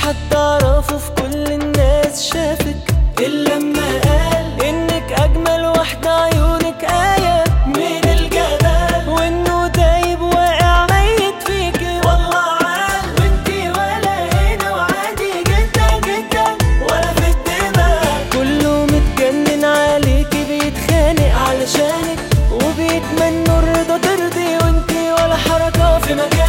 حد اعرفه في كل الناس شافك الا لما قال انك اجمل واحدة عيونك آية من الجمال وانه دايب واقع ميت فيكي والله عال وانتي ولا هنا وعادي جدا جدا ولا في الدماغ كله متجنن عليكي بيتخانق علشانك وبيتمنوا الرضا ترضي وانتي ولا حركة في مكانك